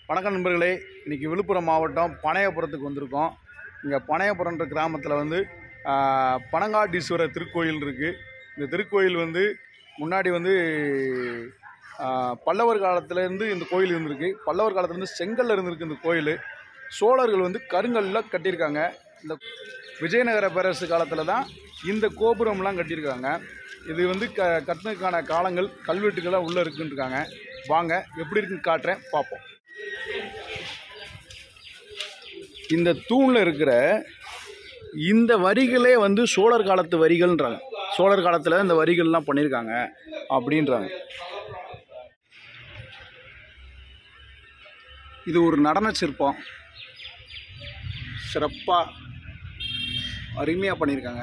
வணக்கம் நண்பர்களே இன்றைக்கி விழுப்புரம் மாவட்டம் பனையபுரத்துக்கு வந்திருக்கோம் இங்கே பனையபுரம்ன்ற கிராமத்தில் வந்து ஆ, பனங்காட்டீஸ்வரர் திருக்கோயில் இருக்குது இந்த திருக்கோயில் வந்து முன்னாடி வந்து ஆ, பல்லவர் காலத்துலேருந்து இந்த கோயில் இருந்திருக்கு பல்லவர் காலத்துலேருந்து செங்கல்ல இருந்திருக்கு இந்த கோயில் சோழர்கள் வந்து கருங்கல்ல கட்டியிருக்காங்க இந்த விஜயநகர பேரரசு காலத்தில் தான் இந்த கோபுரம்லாம் கட்டியிருக்காங்க இது வந்து க கட்டினதுக்கான காலங்கள் கல்வெட்டுக்கெல்லாம் உள்ளே இருக்குன்றிருக்காங்க வாங்க எப்படி இருக்குன்னு காட்டுறேன் பார்ப்போம் இந்த தூணில் இருக்கிற இந்த வரிகளே வந்து சோழர் காலத்து வரிகள்ன்றாங்க சோழர் காலத்தில் இந்த வரிகள்லாம் பண்ணியிருக்காங்க அப்படின்றாங்க இது ஒரு நடன சிற்பம் சிறப்பாக அருமையாக பண்ணியிருக்காங்க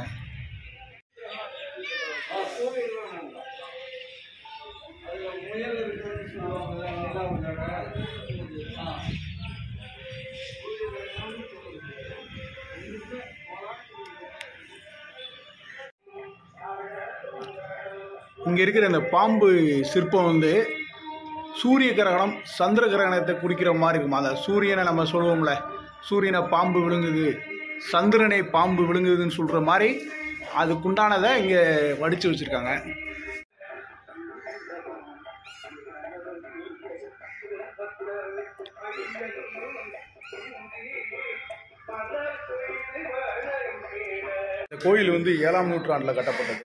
இங்கே இருக்கிற இந்த பாம்பு சிற்பம் வந்து சூரிய கிரகணம் சந்திர கிரகணத்தை குறிக்கிற மாதிரி இருக்கும் அந்த சூரியனை நம்ம சொல்லுவோம்ல சூரியனை பாம்பு விழுங்குது சந்திரனை பாம்பு விழுங்குதுன்னு சொல்கிற மாதிரி அதுக்குண்டானதை இங்கே வடித்து வச்சுருக்காங்க இந்த கோயில் வந்து ஏழாம் நூற்றாண்டில் கட்டப்பட்டது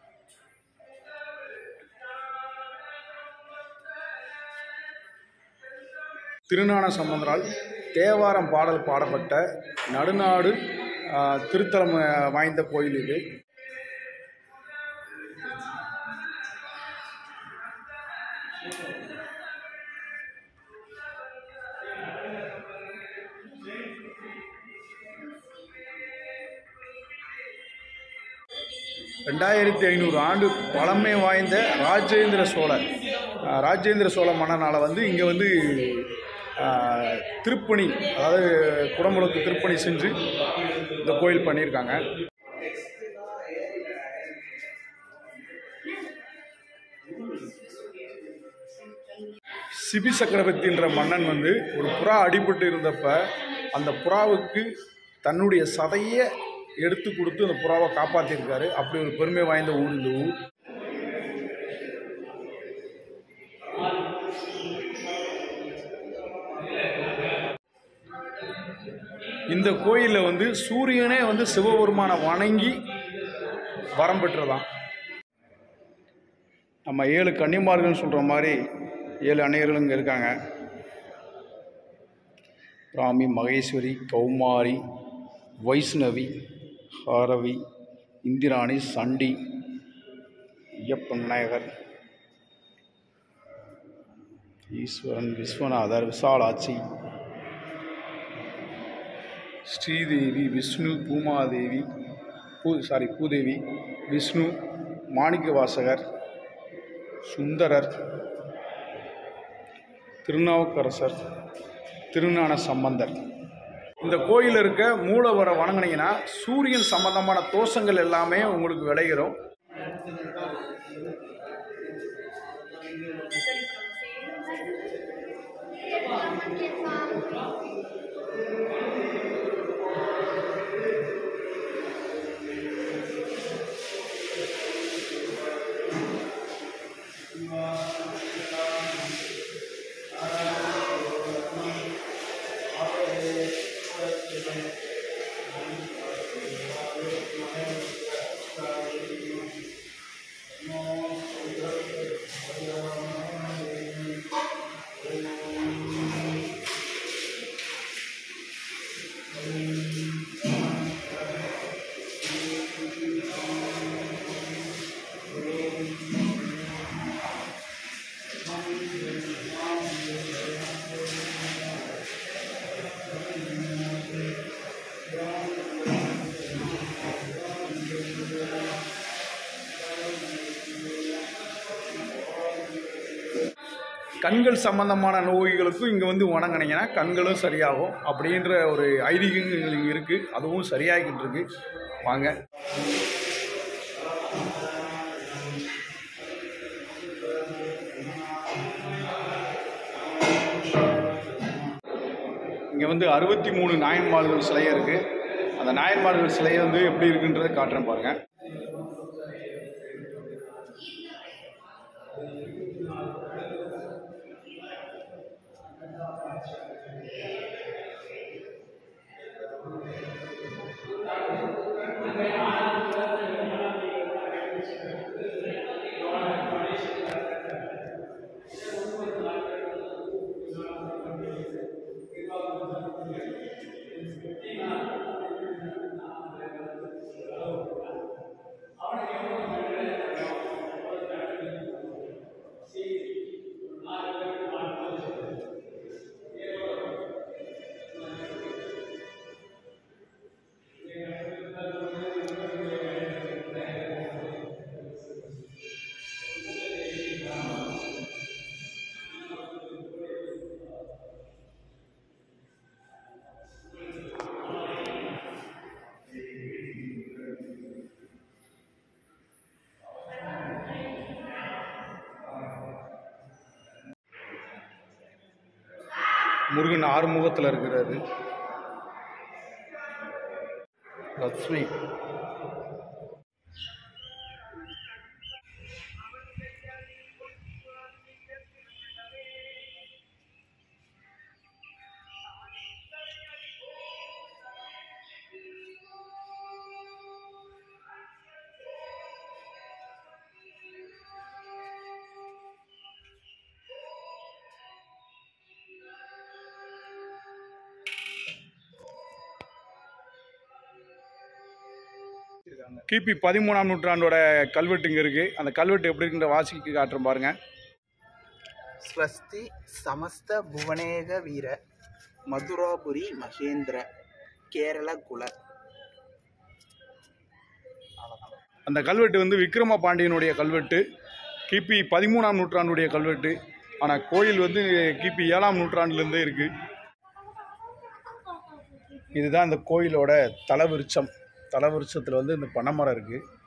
திருஞான சம்பந்தரால் தேவாரம் பாடல் பாடப்பட்ட நடுநாடு ஆ, திருத்தலம் ஆ, வாய்ந்த கோயில் இது ரெண்டாயிரத்தி ஐநூறு ஆண்டு பழமை வாய்ந்த ராஜேந்திர சோழர் ஆஹ் ராஜேந்திர சோழ மன்னனால் வந்து இங்கே வந்து ஆஹ், திருப்பணி அதாவது குடமுழுக்கு திருப்பணி செஞ்சு இந்த கோயில் பண்ணியிருக்காங்க சிபி சக்கரவர்த்தின்ற மன்னன் வந்து ஒரு புறா அடிபட்டு இருந்தப்ப அந்த புறாவுக்கு தன்னுடைய சதையை எடுத்து கொடுத்து அந்த புறாவை காப்பாற்றிருக்காரு அப்படி ஒரு பெருமை வாய்ந்த ஊர் இந்த ஊர் இந்த கோயிலில் வந்து சூரியனே வந்து சிவபெருமானை வணங்கி வரம் பெற்றதாம் நம்ம ஏழு கன்னிமார்கள்னு சொல்கிற மாதிரி ஏழு அன்னையர்கள் இங்கே இருக்காங்க ராமி மகேஸ்வரி கௌமாரி வைஷ்ணவி ஹாரவி இந்திராணி சண்டி ஐயப்பன் விநாயகர் ஈஸ்வரன் விஸ்வநாதர் விசாலாட்சி ஸ்ரீதேவி விஷ்ணு பூமாதேவி பூ சாரி பூதேவி விஷ்ணு மாணிக்கவாசகர் சுந்தரர் திருநாவுக்கரசர் திருஞான சம்பந்தர் இந்த கோயிலில் இருக்க மூலவரை வணங்குனீங்கன்னா சூரியன் சம்பந்தமான தோஷங்கள் எல்லாமே உங்களுக்கு விளையிடும் கண்கள் சம்பந்தமான நோய்களுக்கும் இங்கே வந்து வணங்கினீங்கன்னா கண்களும் சரியாகும் அப்படின்ற ஒரு ஐதீகங்கள் இங்கே இருக்குது அதுவும் சரியாகிக்கிட்டு இருக்கு வாங்க இங்கே வந்து அறுபத்தி மூணு நாயன்மார்கள் சிலை இருக்குது அந்த நாயன்மார்கள் சிலை வந்து எப்படி இருக்குன்றதை காட்டுறேன் பாருங்கள் முருகன் ஆறுமுகத்தில் இருக்கிறாரு லக்ஷ்மி கிபி பதிமூணாம் நூற்றாண்டோட கல்வெட்டு இங்கே இருக்குது அந்த கல்வெட்டு எப்படி இருக்குன்ற வாசிக்கு காட்டுறேன் பாருங்கள் ஸ்வஸ்தி சமஸ்த புவனேக வீர மதுராபுரி மகேந்திர கேரள குல அந்த கல்வெட்டு வந்து விக்ரம பாண்டியனுடைய கல்வெட்டு கிபி பதிமூணாம் நூற்றாண்டுடைய கல்வெட்டு ஆனால் கோயில் வந்து கிபி ஏழாம் நூற்றாண்டுலேருந்தே இருக்குது இதுதான் இந்த கோயிலோட தலவிருச்சம் தலவிருச்சத்தில் வந்து இந்த பனைமரம் இருக்குது